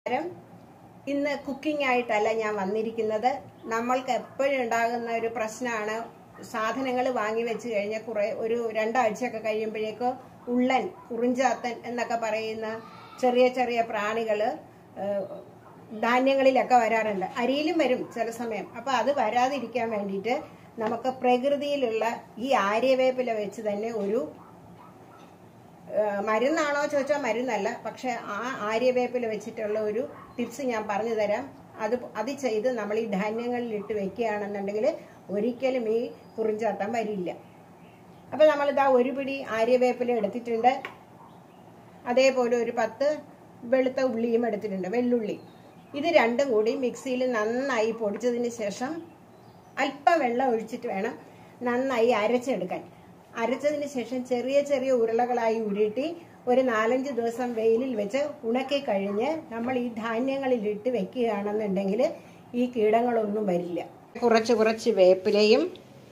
നമസ്കാരം ഇന്ന് കുക്കിംഗ് ആയിട്ടല്ല ഞാൻ വന്നിരിക്കുന്നത് നമ്മൾക്ക് എപ്പോഴും ഉണ്ടാകുന്ന ഒരു പ്രശ്നമാണ് സാധനങ്ങൾ വാങ്ങി വെച്ച് കഴിഞ്ഞാൽ കുറെ ഒരു രണ്ടാഴ്ചയൊക്കെ കഴിയുമ്പോഴേക്ക് ഉള്ളൻ ഉറിഞ്ചാത്തൻ എന്നൊക്കെ പറയുന്ന ചെറിയ ചെറിയ പ്രാണികൾ ധാന്യങ്ങളിലൊക്കെ വരാറുണ്ട് അരിയിലും വരും ചില സമയം അപ്പൊ അത് വരാതിരിക്കാൻ വേണ്ടിയിട്ട് നമുക്ക് പ്രകൃതിയിലുള്ള ഈ ആര്യവേപ്പില വെച്ച് തന്നെ ഒരു ഏഹ് മരുന്നാണോ ചോദിച്ചാൽ മരുന്നല്ല പക്ഷെ ആ ആര്യവേപ്പില വെച്ചിട്ടുള്ള ഒരു ടിപ്സ് ഞാൻ പറഞ്ഞു തരാം അത് അത് ചെയ്ത് നമ്മൾ ഈ ധാന്യങ്ങളിൽ ഇട്ട് വെക്കുകയാണെന്നുണ്ടെങ്കിൽ ഒരിക്കലും ഈ കുറിഞ്ചാട്ടം വരില്ല അപ്പൊ നമ്മളിതാ ഒരു പിടി ആര്യവേപ്പില എടുത്തിട്ടുണ്ട് അതേപോലെ ഒരു പത്ത് വെളുത്ത ഉള്ളിയും എടുത്തിട്ടുണ്ട് വെള്ളുള്ളി ഇത് രണ്ടും കൂടി മിക്സിയിൽ നന്നായി പൊടിച്ചതിന് ശേഷം അല്പം വെള്ളം ഒഴിച്ചിട്ട് വേണം നന്നായി അരച്ചെടുക്കാൻ അരച്ചതിന് ശേഷം ചെറിയ ചെറിയ ഉരുളകളായി ഉരുട്ടി ഒരു നാലഞ്ച് ദിവസം വെയിലിൽ വെച്ച് ഉണക്കി കഴിഞ്ഞ് നമ്മൾ ഈ ധാന്യങ്ങളിൽ ഇട്ട് വെക്കുകയാണെന്നുണ്ടെങ്കിൽ ഈ കീടങ്ങളൊന്നും വരില്ല കുറച്ച് കുറച്ച് വേപ്പിലയും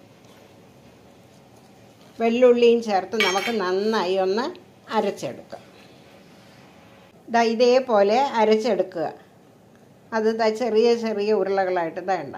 വെള്ളുള്ളിയും ചേർത്ത് നമുക്ക് നന്നായി ഒന്ന് അരച്ചെടുക്കാം ദാ ഇതേപോലെ അരച്ചെടുക്കുക അത് ദാ ചെറിയ ചെറിയ ഉരുളകളായിട്ട് വേണ്ട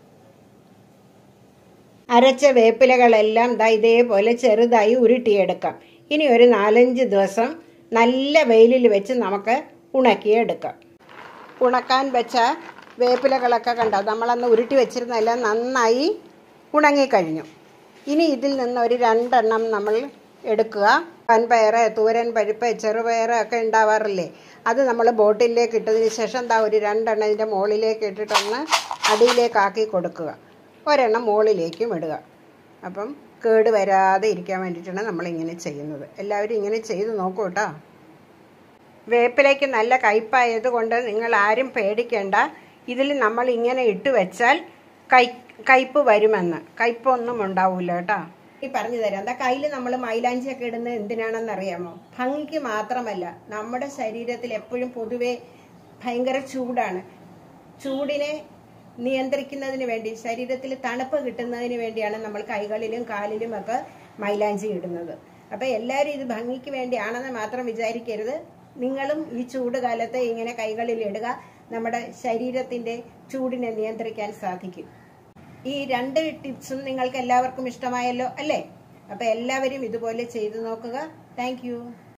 അരച്ച വേപ്പിലകളെല്ലാം ദാ ഇതേപോലെ ചെറുതായി ഉരുട്ടിയെടുക്കാം ഇനി ഒരു നാലഞ്ച് ദിവസം നല്ല വെയിലിൽ വെച്ച് നമുക്ക് ഉണക്കിയെടുക്കാം ഉണക്കാൻ വെച്ച വേപ്പിലകളൊക്കെ കണ്ടോ നമ്മളന്ന് ഉരുട്ടി വെച്ചിരുന്നെല്ലാം നന്നായി ഉണങ്ങിക്കഴിഞ്ഞു ഇനി ഇതിൽ നിന്ന് ഒരു രണ്ടെണ്ണം നമ്മൾ എടുക്കുക വൻപയറ് തൂരൻ പരിപ്പ് ചെറുപയറ് ഒക്കെ ഉണ്ടാവാറില്ലേ അത് നമ്മൾ ബോട്ടിലേക്ക് ഇട്ടതിന് ശേഷം എന്താ ഒരു രണ്ടെണ്ണം ഇതിൻ്റെ മുകളിലേക്ക് ഇട്ടിട്ടൊന്ന് അടിയിലേക്കാക്കി കൊടുക്കുക ഒരെണ്ണം മുകളിലേക്കും ഇടുക അപ്പം കേട് വരാതെ ഇരിക്കാൻ വേണ്ടിയിട്ടാണ് നമ്മളിങ്ങനെ ചെയ്യുന്നത് എല്ലാവരും ഇങ്ങനെ ചെയ്ത് നോക്കൂ കേട്ടോ വേപ്പിലേക്ക് നല്ല കയ്പായത് കൊണ്ട് നിങ്ങൾ ആരും പേടിക്കേണ്ട ഇതിൽ നമ്മൾ ഇങ്ങനെ ഇട്ട് വെച്ചാൽ കൈ കയ്പ് വരുമെന്ന് കയ്പൊന്നും ഉണ്ടാവില്ല കേട്ടോ ഈ പറഞ്ഞു തരാം എന്താ കയ്യിൽ നമ്മൾ മൈലാഞ്ചിയൊക്കെ ഇടുന്നത് എന്തിനാണെന്ന് അറിയാമോ ഭംഗിക്ക് മാത്രമല്ല നമ്മുടെ ശരീരത്തിൽ എപ്പോഴും പൊതുവെ ഭയങ്കര ചൂടാണ് ചൂടിനെ നിയന്ത്രിക്കുന്നതിന് വേണ്ടി ശരീരത്തിൽ തണുപ്പ് കിട്ടുന്നതിന് വേണ്ടിയാണ് നമ്മൾ കൈകളിലും കാലിലും ഒക്കെ മൈലാഞ്ചി ഇടുന്നത് അപ്പൊ എല്ലാവരും ഇത് ഭംഗിക്ക് വേണ്ടിയാണെന്ന് മാത്രം വിചാരിക്കരുത് നിങ്ങളും ഈ ചൂട് കാലത്ത് ഇങ്ങനെ കൈകളിൽ ഇടുക നമ്മുടെ ശരീരത്തിന്റെ ചൂടിനെ നിയന്ത്രിക്കാൻ സാധിക്കും ഈ രണ്ട് ടിപ്സും നിങ്ങൾക്ക് എല്ലാവർക്കും ഇഷ്ടമായല്ലോ അല്ലേ അപ്പൊ എല്ലാവരും ഇതുപോലെ ചെയ്തു നോക്കുക താങ്ക്